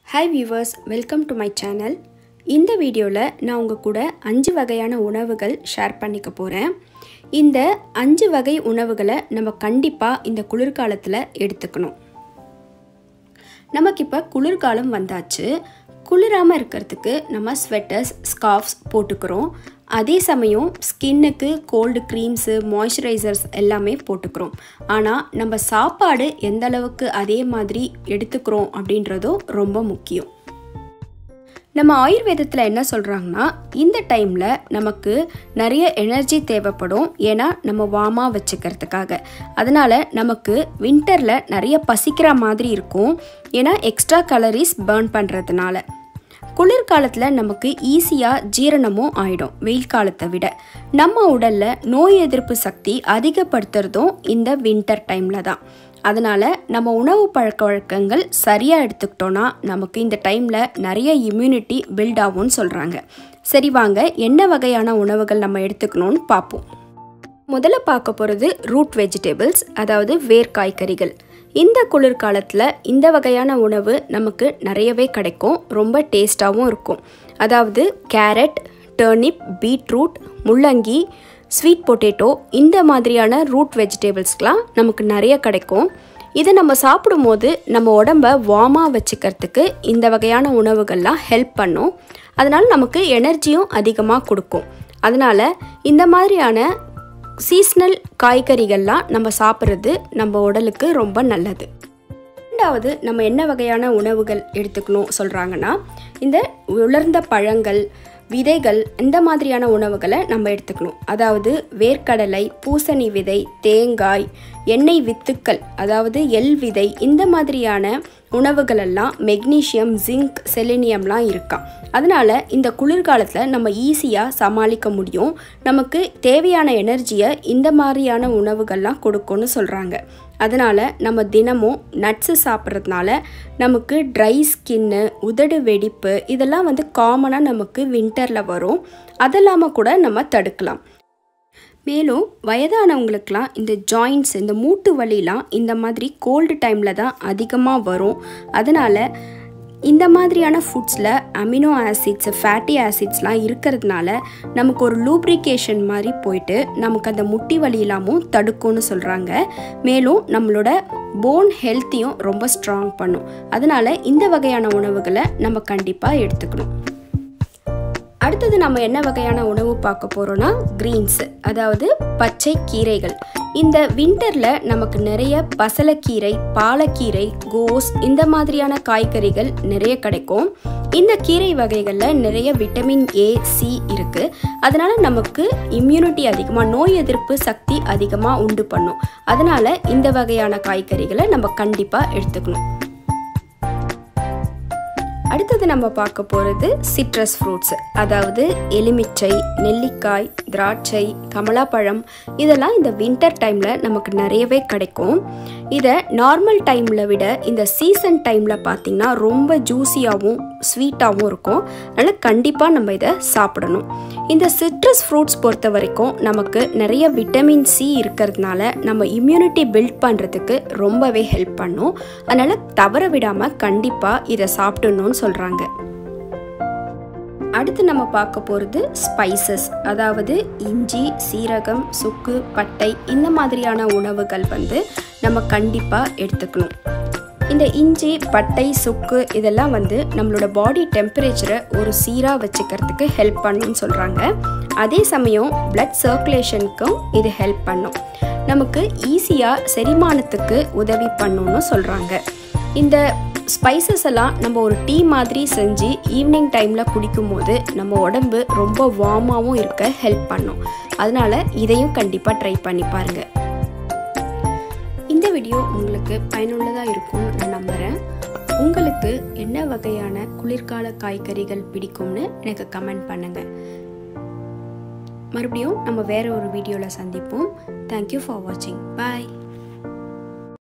hi viewers welcome to my channel இந்த வீடியோவில் நான் உங்கள் கூட அஞ்சு வகையான உணவுகள் ஷேர் பண்ணிக்க போகிறேன் இந்த அஞ்சு வகை உணவுகளை நம்ம கண்டிப்பாக இந்த குளிர்காலத்தில் எடுத்துக்கணும் நமக்கு இப்போ குளிர்காலம் வந்தாச்சு குளிராமல் இருக்கிறதுக்கு நம்ம ஸ்வெட்டர்ஸ் ஸ்கார்ஃப்ஸ் போட்டுக்கிறோம் அதே சமயம் ஸ்கின்னுக்கு கோல்டு க்ரீம்ஸு மாய்ஸ்சரைசர்ஸ் எல்லாமே போட்டுக்கிறோம் ஆனால் நம்ம சாப்பாடு எந்த அளவுக்கு அதே மாதிரி எடுத்துக்கிறோம் அப்படின்றதும் ரொம்ப முக்கியம் நம்ம ஆயுர்வேதத்தில் என்ன சொல்கிறாங்கன்னா இந்த டைமில் நமக்கு நிறைய எனர்ஜி தேவைப்படும் ஏன்னா நம்ம வாமாக வச்சுக்கிறதுக்காக அதனால் நமக்கு வின்டரில் நிறைய பசிக்கிற மாதிரி இருக்கும் ஏன்னா எக்ஸ்ட்ரா கலரிஸ் பேர்ன் பண்ணுறதுனால குளிர்காலத்தில் நமக்கு ஈஸியாக ஜீரணமும் ஆயிடும் வெயில் காலத்தை விட நம்ம உடலில் நோய் எதிர்ப்பு சக்தி அதிகப்படுத்துறதும் இந்த வின்டர் டைமில் தான் அதனால் நம்ம உணவு பழக்க வழக்கங்கள் சரியாக எடுத்துக்கிட்டோன்னா நமக்கு இந்த டைமில் நிறைய இம்யூனிட்டி பில்ட் ஆகும்னு சொல்கிறாங்க சரி வாங்க என்ன வகையான உணவுகள் நம்ம எடுத்துக்கணும்னு பார்ப்போம் முதல்ல பார்க்க போகிறது ரூட் வெஜிடபிள்ஸ் அதாவது வேர் காய்கறிகள் இந்த குளிர்காலத்தில் இந்த வகையான உணவு நமக்கு நிறையவே கிடைக்கும் ரொம்ப டேஸ்ட்டாகவும் இருக்கும் அதாவது கேரட் டர்னிப் பீட்ரூட் முள்ளங்கி ஸ்வீட் பொட்டேட்டோ இந்த மாதிரியான ரூட் வெஜிடபிள்ஸ்க்கெலாம் நமக்கு நிறைய கிடைக்கும் இதை நம்ம சாப்பிடும்போது நம்ம உடம்ப வார்மாக வச்சுக்கிறதுக்கு இந்த வகையான உணவுகள்லாம் ஹெல்ப் பண்ணும் அதனால் நமக்கு எனர்ஜியும் அதிகமாக கொடுக்கும் அதனால் இந்த மாதிரியான சீஸ்னல் காய்கறிகள்லாம் நம்ம சாப்பிட்றது நம்ம உடலுக்கு ரொம்ப நல்லது ரெண்டாவது நம்ம என்ன வகையான உணவுகள் எடுத்துக்கணும் சொல்கிறாங்கன்னா இந்த உலர்ந்த பழங்கள் விதைகள் இந்த மாதிரியான உணவுகளை நம்ம எடுத்துக்கணும் அதாவது வேர்க்கடலை பூசணி விதை தேங்காய் எண்ணெய் வித்துக்கள் அதாவது எல் விதை இந்த மாதிரியான உணவுகளெல்லாம் மெக்னீஷியம் ஜிங்க் செலினியம்லாம் இருக்கா அதனால் இந்த குளிர்காலத்தில் நம்ம ஈஸியாக சமாளிக்க முடியும் நமக்கு தேவையான எனர்ஜியை இந்த மாதிரியான உணவுகள்லாம் கொடுக்கும்னு சொல்கிறாங்க அதனால் நம்ம தினமும் நட்ஸு சாப்பிட்றதுனால நமக்கு ட்ரை ஸ்கின்னு உதடு வெடிப்பு இதெல்லாம் வந்து காமனாக நமக்கு வின்டரில் வரும் அதெல்லாமல் கூட நம்ம தடுக்கலாம் மேலும் வயதானவங்களுக்கெலாம் இந்த ஜாயின்ட்ஸ் இந்த மூட்டு வலிலாம் இந்த மாதிரி கோல்டு டைமில் தான் அதிகமாக வரும் அதனால் இந்த மாதிரியான ஃபுட்ஸில் அமினோ ஆசிட்ஸ் ஃபேட்டி ஆசிட்ஸ்லாம் இருக்கிறதுனால நமக்கு ஒரு லூப்ரிகேஷன் மாதிரி போயிட்டு நமக்கு அந்த முட்டி வலி இல்லாமல் தடுக்கும்னு சொல்கிறாங்க மேலும் நம்மளோட போன் ஹெல்த்தையும் ரொம்ப ஸ்ட்ராங் பண்ணும் அதனால் இந்த வகையான உணவுகளை நம்ம கண்டிப்பாக எடுத்துக்கணும் அடுத்தது நம்ம என்ன வகையான உணவு பார்க்க போகிறோன்னா க்ரீன்ஸ் அதாவது பச்சை கீரைகள் இந்த வின்டரில் நமக்கு நிறைய பசலக்கீரை பாலக்கீரை கோஸ் இந்த மாதிரியான காய்கறிகள் நிறைய கிடைக்கும் இந்த கீரை வகைகளில் நிறைய விட்டமின் ஏ சி இருக்குது அதனால் நமக்கு இம்யூனிட்டி அதிகமாக நோய் எதிர்ப்பு சக்தி அதிகமாக உண்டு பண்ணும் அதனால் இந்த வகையான காய்கறிகளை நம்ம கண்டிப்பாக எடுத்துக்கணும் அடுத்தது நம்ம பார்க்க போகிறது சிட்ரஸ் ஃப்ரூட்ஸ் அதாவது எலுமிச்சை நெல்லிக்காய் திராட்சை கமலாப்பழம் இதெல்லாம் இந்த வின்டர் டைமில் நமக்கு நிறையவே கிடைக்கும் இதை நார்மல் டைமில் விட இந்த சீசன் டைமில் பார்த்திங்கன்னா ரொம்ப ஜூஸியாகவும் ஸ்வீட்டாகவும் இருக்கும் அதனால் கண்டிப்பாக நம்ம இதை சாப்பிடணும் இந்த சிட்ரஸ் ஃப்ரூட்ஸ் பொறுத்த வரைக்கும் நமக்கு நிறைய விட்டமின் சி இருக்கிறதுனால நம்ம இம்யூனிட்டி பில்ட் பண்ணுறதுக்கு ரொம்பவே ஹெல்ப் பண்ணும் அதனால் தவற விடாமல் கண்டிப்பாக இதை சாப்பிடணும்னு சொல்கிறாங்க அடுத்து நம்ம பார்க்க போகிறது ஸ்பைசஸ் அதாவது இஞ்சி சீரகம் சுக்கு பட்டை இந்த மாதிரியான உணவுகள் வந்து நம்ம கண்டிப்பாக எடுத்துக்கணும் இந்த இஞ்சி பட்டை சுக்கு இதெல்லாம் வந்து நம்மளோட பாடி டெம்பரேச்சரை ஒரு சீராக வச்சுக்கிறதுக்கு ஹெல்ப் பண்ணுன்னு சொல்கிறாங்க அதே சமயம் பிளட் சர்க்குலேஷனுக்கும் இது ஹெல்ப் பண்ணும் நமக்கு ஈஸியாக செரிமானத்துக்கு உதவி பண்ணுன்னு சொல்கிறாங்க இந்த ஸ்பைசஸ் எல்லாம் நம்ம ஒரு டீ மாதிரி செஞ்சு ஈவினிங் டைமில் குடிக்கும்போது நம்ம உடம்பு ரொம்ப வார்மாகவும் இருக்க ஹெல்ப் பண்ணும் அதனால் இதையும் கண்டிப்பாக ட்ரை பண்ணி பாருங்கள் இந்த வீடியோ உங்களுக்கு பயனுள்ளதாக இருக்கும்னு நான் நம்புகிறேன் உங்களுக்கு என்ன வகையான குளிர்கால காய்கறிகள் பிடிக்கும்னு எனக்கு கமெண்ட் பண்ணுங்கள் மறுபடியும் நம்ம வேற ஒரு வீடியோவில் சந்திப்போம் தேங்க்யூ ஃபார் வாட்சிங் பாய்